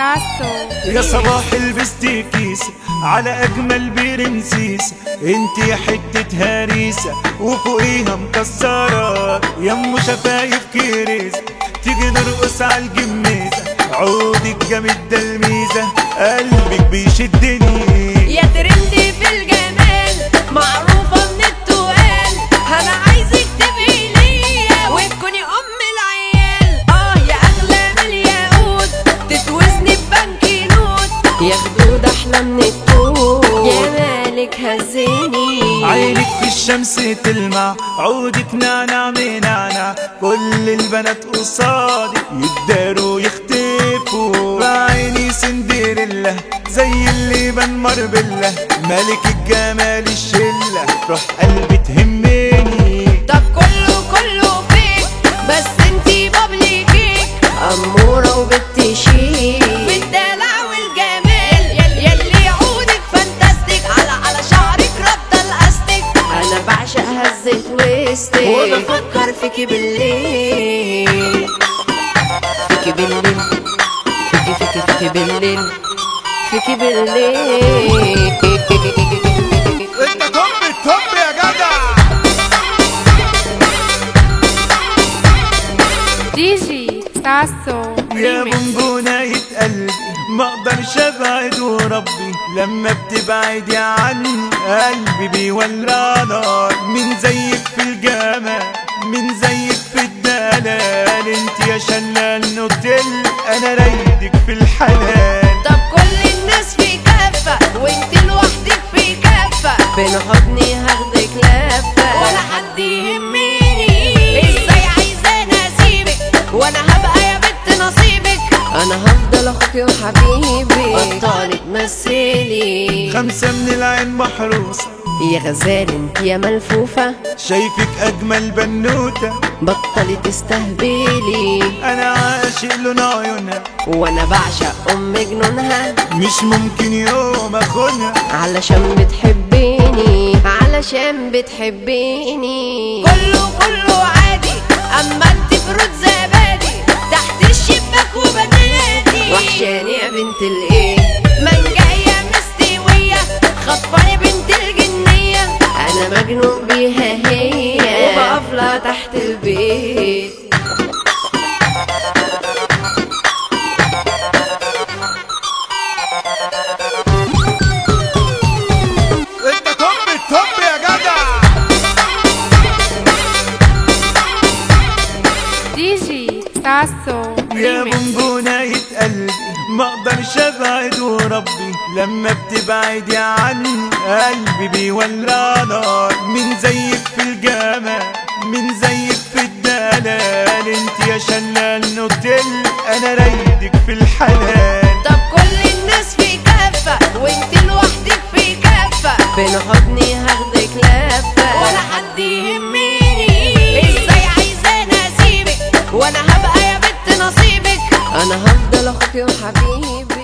ساسو يا صباح لبستي كيس على اجمل برنسيس انتي حتة هريسة وفوقيها مكسرة يمو شفايف كريز تيجي نرقص على الجميزة عودك جامد ده الميزة قلبك بيشدني يا ترندي في الجمال معروفة من التقال أنا عايزك تبقي ليا وتكوني أم العيال آه يا أغلى من الياقوت تتوزني ببنك نوت يا خدود أحلى من التوت يا مالك هزيني عينك في الشمس تلمع عودك نعنع منعنع كل البنات قصادك يداروا يختفوا بعيني سندريلا زي اللي بنمر بالله ملك الجمال الشلة روح قلبي تهمني طب كله كله فيك بس انتي بابلي كيك أمورة وبنت شيك في الدلع والجمال يل- يلي عودك فانتاستيك على على شعرك ربطة الاستيك أنا بعشق هزة وسطك وبفكر فيكي بالليل فيكي بالليل فيكي فيكي فيكي بالليل فيكي بالليل انت توب التوب يا جدع دي جي ساسو يا ريميكس بونبوناية قلبي ما اقدرش ابعد وربي لما بتبعدي عني قلبي بيولع نار من زيك في الجمال من زيك في الدلال انت يا شلال نوتيل انا رايدك في الحلال طب كل الناس في كافة وانت لوحدك في كافة بين حضني هاخدك لفة ولا حد يهمني ازاي عايزاني اسيبك وانا هبقى يا بنت نصيبك انا هفضل اخوكي وحبيبي بطلي تمثلي خمسة من العين محروسة يا غزال انت يا ملفوفة شايفك اجمل بنوتة بطلي تستهبلي انا عاشق لون عيونها وانا بعشق ام جنونها مش ممكن يوم اخونها علشان بتحبيني علشان بتحبيني كله كله عادي اما انت فروت زبادي تحت الشباك وبنادي وحشاني يا بنت الايه منجاية مستوية خطفاني بنت الجنية انا مجنون بيها هي وبقفلة تحت البيت انت توب التوب يا جدع دي جي ساسو يا ريميكس بونبوناية قلبي ما اقدرش ابعد وربي لما بتبعدي عني قلبي بيولع نار من زيك في الجمال من زيك في الدلال انت يا شلال نوتيل انا رايدك في الحلال طب كل الناس في كافة وانت لوحدك في كافة بين حضني هاخدك لفة ولا حد يهمني ازاي عايزاني اسيبك وانا هبقى يا بنت نصيبك انا هفضل اخوكي وحبيبي